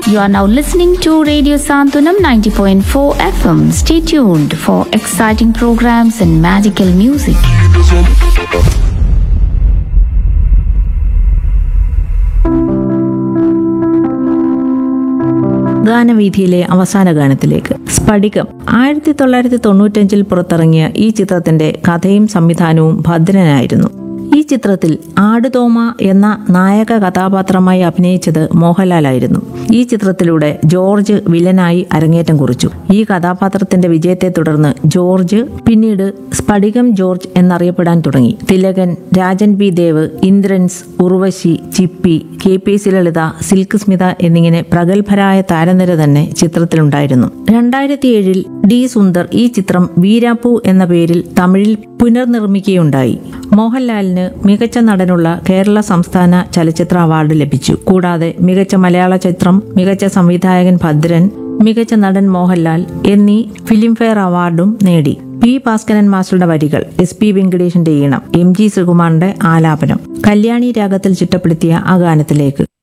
You are now listening to Radio Santunam 90.4 FM. Stay tuned for exciting programs and magical music. ഗാനവീഥിയിലെ അവസാന ഗാനത്തിലേക്ക് സ്ഫടികം ആയിരത്തി തൊള്ളായിരത്തി തൊണ്ണൂറ്റഞ്ചിൽ പുറത്തിറങ്ങിയ ഈ ചിത്രത്തിന്റെ കഥയും സംവിധാനവും ഭദ്രനായിരുന്നു ഈ ചിത്രത്തിൽ ആടുതോമ എന്ന നായക കഥാപാത്രമായി അഭിനയിച്ചത് മോഹൻലാലായിരുന്നു ഈ ചിത്രത്തിലൂടെ ജോർജ് വില്ലനായി അരങ്ങേറ്റം കുറിച്ചു ഈ കഥാപാത്രത്തിന്റെ വിജയത്തെ തുടർന്ന് ജോർജ് പിന്നീട് സ്ഫടികം ജോർജ് എന്നറിയപ്പെടാൻ തുടങ്ങി Thilakan Rajan B Dev Indrans Urvashi Chippy K P C Lalitha Silk Smitha എന്നിങ്ങനെ പ്രഗത്ഭരായ താരനിര തന്നെ ചിത്രത്തിലുണ്ടായിരുന്നു രണ്ടായിരത്തി ഏഴിൽ ഡി സുന്ദർ ഈ ചിത്രം വീരാപ്പു എന്ന പേരിൽ തമിഴിൽ പുനർനിർമ്മിക്കുകയുണ്ടായി മോഹൻലാലിന് മികച്ച നടനുള്ള കേരള സംസ്ഥാന ചലച്ചിത്ര അവാർഡ് ലഭിച്ചു കൂടാതെ മികച്ച മലയാള ചിത്രം മികച്ച സംവിധായകൻ ഭദ്രൻ മികച്ച നടൻ മോഹൻലാൽ എന്നീ ഫിലിംഫെയർ അവാർഡും നേടി പി ഭാസ്കരൻ മാസ്റ്ററുടെ വരികൾ എസ് പി വെങ്കടേഷിന്റെ ഈണം എം ജി ശ്രീകുമാറിന്റെ ആലാപനം കല്യാണി രാഗത്തിൽ ചിട്ടപ്പെടുത്തിയ ആ ഗാനത്തിലേക്ക്